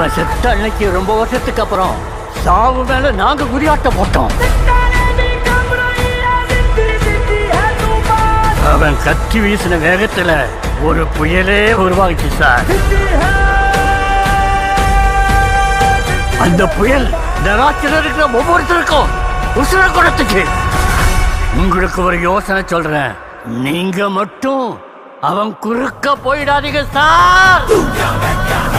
அவன் செத்த அன்னைக்கு ரொம்ப வருஷத்துக்கு அப்புறம் சாவு மேல நாங்க குறியாட்டம் போட்டோம் அவன் கத்தி வீசின வேகத்துல ஒரு புயலே உருவாகிச்சு சார் அந்த புயல் நராட்சியில் இருக்கிற ஒவ்வொருத்தருக்கும் உசுர குடத்துக்கு உங்களுக்கு ஒரு யோசனை சொல்றேன் நீங்க மட்டும் அவன் குறுக்க போயிடாதீங்க சார்